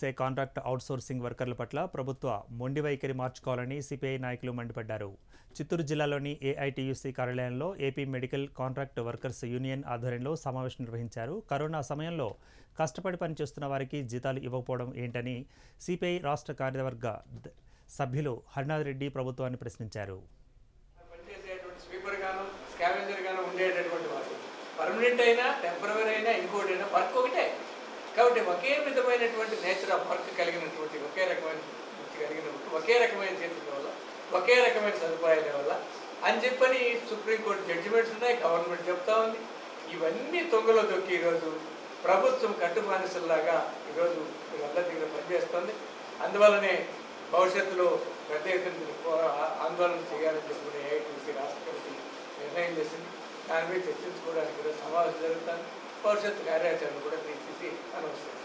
పనిచేసే contract outsourcing వర్కర్ల పట్ల ప్రభుత్వ మొండి వైఖరి మార్చుకోవాలని సిపిఐ నాయకులు మండిపడ్డారు చిత్తూరు జిల్లాలోని ఏఐటియుసి కార్యాలయంలో AP medical contract workers union ఆధ్వర్యంలో సమావేశం నిర్వహించారు కరోనా సమయంలో కష్టపడి పనిచేస్తున్న వారికి జీతాలు ఇవ్వకపోవడం ఏంటని సిపిఐ రాష్ట్ర కార్యవర్గ ద- సభ్యులు హరినాథ్ రెడ్డి ప్రభుత్వాన్ని ప్రశ్నించారు పనిచేసేటువంటి స్వీపర్ గాను స్కావెంజర్ గాను ఉండేటటువంటి వారు పర్మనెంట్ అయినా టెంపరవరీ అయినా ఇంకోటి అయినా వర్క్ ఒకటే కాబట్టి ఒకే విధమైనటువంటి నేచర్ ఆఫ్ వర్క్ కలిగినటువంటి ఒకే రకమైన వృత్తి కలిగినటువంటి ఒకే రకమైన చేతుల వల్ల ఒకే రకమైన సదుపాయాల వల్ల అని చెప్పని సుప్రీంకోర్టు జడ్జిమెంట్స్ ఉన్నాయి గవర్నమెంట్ చెప్తా ఉంది ఇవన్నీ తొంగలో దొక్కి ఈరోజు ప్రభుత్వం కట్టుబానిసల్లాగా ఈరోజు వీళ్ళందరి దగ్గర పనిచేస్తుంది అందువల్లనే భవిష్యత్తులో పెద్ద ఎత్తున పో- ఆందోళన చేయాలని చెప్పి ఏఐటీసీ రాష్ట్ర కమిటీ నిర్ణయం చేసింది దాని మీద చర్చించుకోవడానికి ఈరోజు సమావేశం జరుగుతుంది భవిష్యత్తు కార్యాచరణ కూడా తీసేసి అనౌన్స్ చేస్తాం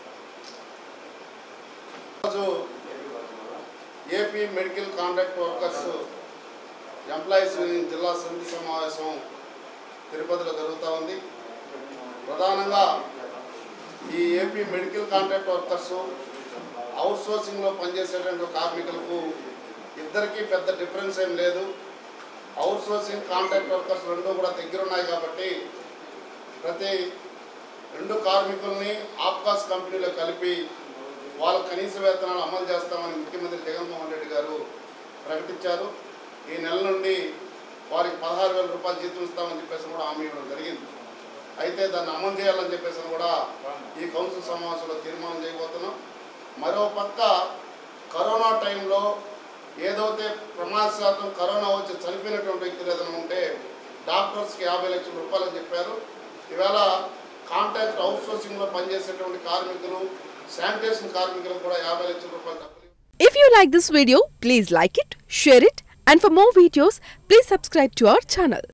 ఈరోజు AP medical contract workers employees union జిల్లా సమితి సమావేశం తిరుపతిలో జరుగుతూ ఉంది ప్రధానంగా ఈ AP medical contract workers out సోర్సింగ్లో పనిచేసేటువంటి కార్మికులకు ఇద్దరికీ పెద్ద డిఫరెన్స్ ఏం లేదు అవుట్ సోర్సింగ్ కాంట్రాక్ట్ వర్కర్స్ రెండు కూడా దగ్గర ఉన్నాయి కాబట్టి ప్రతి రెండు కార్మికుల్ని ఆప్కాస్ కంపెనీలో కలిపి వాళ్ళ కనీస వేతనాలు అమలు చేస్తామని ముఖ్యమంత్రి జగన్మోహన్ రెడ్డి గారు ప్రకటించారు ఈ నెల నుండి వారికి పదహారు వేల రూపాయలు జీతం ఇస్తామని చెప్పేసి కూడా హామీ ఇవ్వడం జరిగింది అయితే దాన్ని అమలు చేయాలని చెప్పేసి కూడా ఈ కౌన్సిల్ సమావేశంలో తీర్మానం చేయబోతున్నాం మరో పక్క కరోనా టైంలో ఏదైతే ప్రమాద శాతం కరోనా వచ్చి చనిపోయినటువంటి వ్యక్తులు ఏదైనా ఉంటే డాక్టర్స్కి యాభై లక్షల రూపాయలు అని చెప్పారు ఈవేళ కాంట్రాక్ట్ అవుట్సోర్సింగ్లో పనిచేసేటువంటి కార్మికులు శానిటేషన్ కార్మికులకు కూడా యాభై లక్షల రూపాయలు డబ్బులు If you like this video, please like it, share it, and for more videos, please subscribe to our channel.